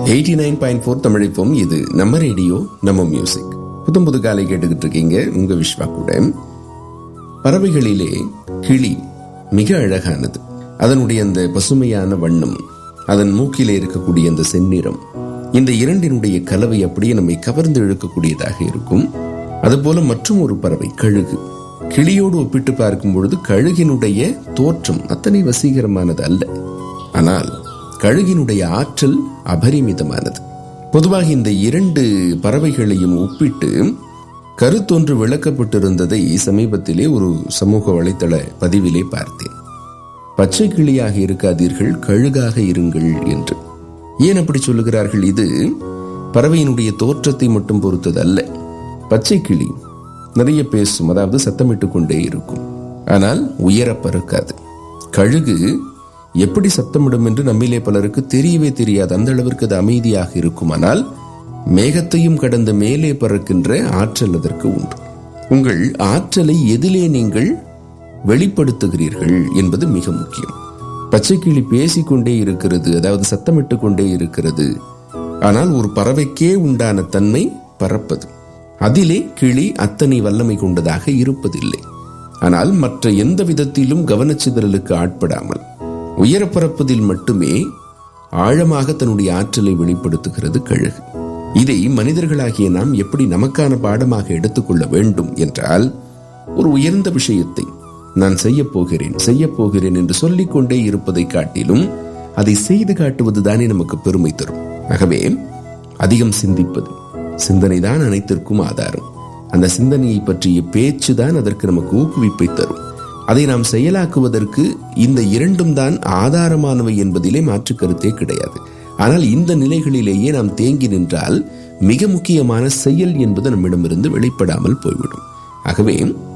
eighty nine point four தமிழிப்போம் இது நம்ம ரேடியோ நம்ம மியூசிக் புத்தம் புது காலை கேட்டுக்கிட்டு இருக்கீங்க உங்க விஸ்வா கூட பறவைகளிலே கிளி மிக அழகானது அதனுடைய அந்த பசுமையான வண்ணம் அதன் மூக்கிலே இருக்கக்கூடிய அந்த செந்நிறம் இந்த இரண்டினுடைய கலவை அப்படியே நம்மை கவர்ந்து இழுக்கக்கூடியதாக இருக்கும் அதுபோல மற்றும் ஒரு பறவை கழுகு கிளியோடு ஒப்பிட்டு பார்க்கும் பொழுது கழுகினுடைய தோற்றம் அத்தனை வசீகரமானது அல்ல ஆனால் கழுகினுடைய ஆற்றல் அபரிமிதமானது பொதுவாக இந்த இரண்டு பறவைகளையும் ஒப்பிட்டு கருத்தொன்று விளக்கப்பட்டிருந்ததை சமீபத்திலே ஒரு சமூக வலைத்தள பதிவிலே பார்த்தேன் பச்சை கிளியாக இருக்காதீர்கள் கழுகாக இருங்கள் என்று ஏன் அப்படி சொல்லுகிறார்கள் இது பறவையினுடைய தோற்றத்தை மட்டும் பொறுத்தது அல்ல பச்சை கிளி நிறைய பேசும் அதாவது சத்தமிட்டுக் கொண்டே இருக்கும் ஆனால் உயர பறக்காது கழுகு எப்படி சத்தமிடும் என்று நம்மிலே பலருக்கு தெரியவே தெரியாது அந்த அளவிற்கு அது அமைதியாக இருக்குமானால் மேகத்தையும் கடந்த மேலே பறக்கின்ற ஆற்றல் அதற்கு உண்டு உங்கள் ஆற்றலை எதிலே நீங்கள் வெளிப்படுத்துகிறீர்கள் என்பது மிக முக்கியம் பச்சை கிளி பேசிக்கொண்டே இருக்கிறது அதாவது சத்தமிட்டு கொண்டே இருக்கிறது ஆனால் ஒரு பறவைக்கே உண்டான தன்மை பறப்பது அதிலே கிளி அத்தனை வல்லமை கொண்டதாக இருப்பதில்லை ஆனால் மற்ற எந்த விதத்திலும் கவனச்சிதறலுக்கு ஆட்படாமல் உயர பறப்பதில் மட்டுமே ஆழமாக தன்னுடைய ஆற்றலை வெளிப்படுத்துகிறது கழுகு இதை மனிதர்களாகிய நாம் எப்படி நமக்கான பாடமாக எடுத்துக்கொள்ள வேண்டும் என்றால் ஒரு உயர்ந்த விஷயத்தை நான் செய்ய போகிறேன் செய்ய போகிறேன் என்று சொல்லிக் கொண்டே இருப்பதை காட்டிலும் அதை செய்து காட்டுவது தானே நமக்கு பெருமை தரும் ஆகவே அதிகம் சிந்திப்பது சிந்தனை தான் அனைத்திற்கும் ஆதாரம் அந்த சிந்தனையை பற்றிய பேச்சு தான் அதற்கு நமக்கு ஊக்குவிப்பை தரும் அதை நாம் செயலாக்குவதற்கு இந்த இரண்டும் தான் ஆதாரமானவை என்பதிலே மாற்று கருத்தே கிடையாது ஆனால் இந்த நிலைகளிலேயே நாம் தேங்கி நின்றால் மிக முக்கியமான செயல் என்பது நம்மிடமிருந்து வெளிப்படாமல் போய்விடும் ஆகவே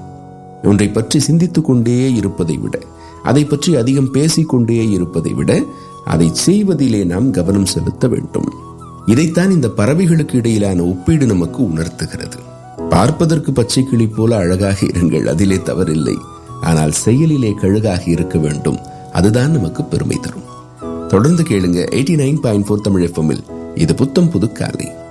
ஒன்றை பற்றி சிந்தித்துக் கொண்டே இருப்பதை விட அதை பற்றி அதிகம் பேசிக்கொண்டே இருப்பதை விட அதை செய்வதிலே நாம் கவனம் செலுத்த வேண்டும் இதைத்தான் இந்த பறவைகளுக்கு இடையிலான ஒப்பீடு நமக்கு உணர்த்துகிறது பார்ப்பதற்கு பச்சை கிளி போல அழகாக இருங்கள் அதிலே தவறில்லை ஆனால் செயலிலே கழுகாக இருக்க வேண்டும் அதுதான் நமக்கு பெருமை தரும் தொடர்ந்து கேளுங்க eighty nine point four Tamil எஃப்எம்மில் இது புத்தம் புது காலை